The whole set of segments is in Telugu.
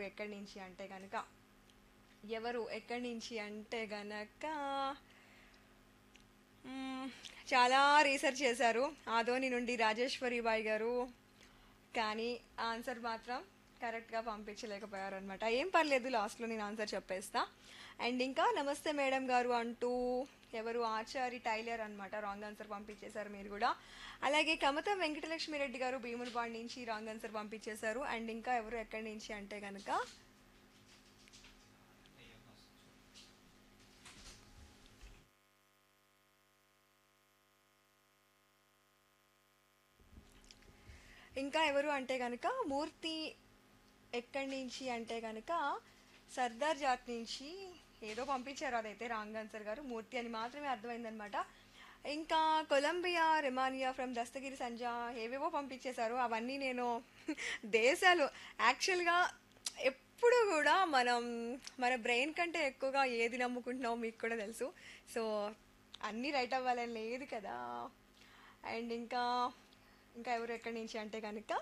ఎవరు ఎక్కడి నుంచి అంటే కనుక ఎవరు ఎక్కడి నుంచి అంటే గనక మ్మ్, చాలా రీసెర్చ్ చేశారు ఆదోని నుండి రాజేశ్వరి బాయ్ గారు కానీ ఆన్సర్ మాత్రం కరెక్ట్గా పంపించలేకపోయారు అనమాట ఏం పర్లేదు లాస్ట్లో నేను ఆన్సర్ చెప్పేస్తా అండ్ ఇంకా నమస్తే మేడం గారు అంటూ ఎవరు ఆచారి టైలర్ అనమాట రాంగ్ ఆన్సర్ పంపించేశారు మీరు కూడా అలాగే కమతం వెంకటలక్ష్మి రెడ్డి గారు భీములపాడు నుంచి రాంగ్ ఆన్సర్ పంపించేశారు అండ్ ఇంకా ఎవరు ఎక్కడి నుంచి అంటే కనుక ఇంకా ఎవరు అంటే కనుక మూర్తి ఎక్కడి నుంచి అంటే కనుక సర్దార్ జాట్ నుంచి ఏదో పంపించారు అదైతే రాంగ్ ఆన్సర్ గారు మూర్తి అని మాత్రమే అర్థమైందనమాట ఇంకా కొలంబియా రెమానియా ఫ్రమ్ దస్తగిరి సంజా ఏవేవో పంపించేశారు అవన్నీ నేను దేశాలు యాక్చువల్గా ఎప్పుడు కూడా మనం మన బ్రెయిన్ కంటే ఎక్కువగా ఏది నమ్ముకుంటున్నామో మీకు కూడా తెలుసు సో అన్నీ రైట్ అవ్వాలని లేదు కదా అండ్ ఇంకా ఇంకా ఎవరు ఎక్కడి నుంచి అంటే కనుక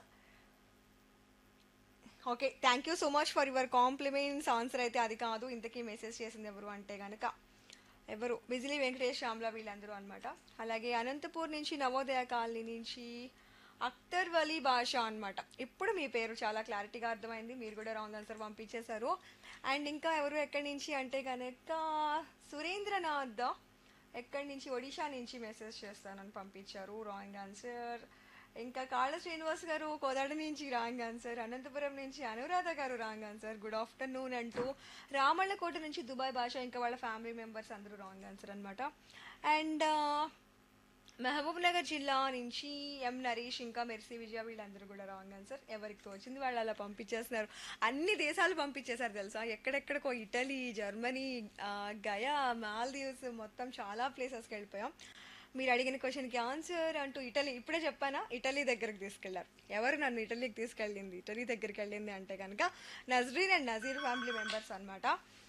okay thank you so much for your compliments answer అయితే అది కాదు ఇంతకీ మెసేజ్ చేసింది ఎవరు అంటే కనుక ఎవరు బిజిలీ వెంకటేష్ శ్యామ్ల వీళ్ళందరూ అనమాట అలాగే అనంతపూర్ నుంచి నవోదయ కాలనీ నుంచి అఖ్తర్ వలీ భాష అనమాట ఇప్పుడు మీ పేరు చాలా క్లారిటీగా అర్థమైంది మీరు కూడా రాంగ్ ఆన్సర్ పంపించేశారు అండ్ ఇంకా ఎవరు ఎక్కడి నుంచి అంటే కనుక సురేంద్రనాథ్ ఎక్కడి నుంచి ఒడిషా నుంచి మెసేజ్ చేస్తానని పంపించారు రాంగ్ ఆన్సర్ ఇంకా కాళ్ళ శ్రీనివాస్ గారు కోదాడ నుంచి రాంగ్ ఆన్సర్ అనంతపురం నుంచి అనురాధ గారు రాంగ్ ఆన్సర్ గుడ్ ఆఫ్టర్నూన్ అంటూ రామళ్ళకోట నుంచి దుబాయ్ భాష ఇంకా వాళ్ళ ఫ్యామిలీ మెంబర్స్ అందరూ రాంగ్ ఆన్సర్ అనమాట అండ్ మహబూబ్ నగర్ జిల్లా నుంచి ఎం నరేష్ ఇంకా మెర్సీ విజయ వీళ్ళందరూ కూడా రాంగ్ ఆన్సర్ ఎవరికి తోచింది వాళ్ళు అలా పంపించేస్తున్నారు అన్ని దేశాలు పంపించేశారు తెలుసా ఎక్కడెక్కడికో ఇటలీ జర్మనీ ఆ, గయా మాల్దీవ్స్ మొత్తం చాలా ప్లేసెస్కి వెళ్ళిపోయాం మీరు అడిగిన క్వశ్చన్కి ఆన్సర్ అంటూ ఇటలీ ఇప్పుడే చెప్పానా ఇటలీ దగ్గరకు తీసుకెళ్లారు ఎవరు నన్ను ఇటలీకి తీసుకెళ్ళింది ఇటలీ దగ్గరికి వెళ్ళింది అంటే కనుక Nazreen and Nazeer family members అనమాట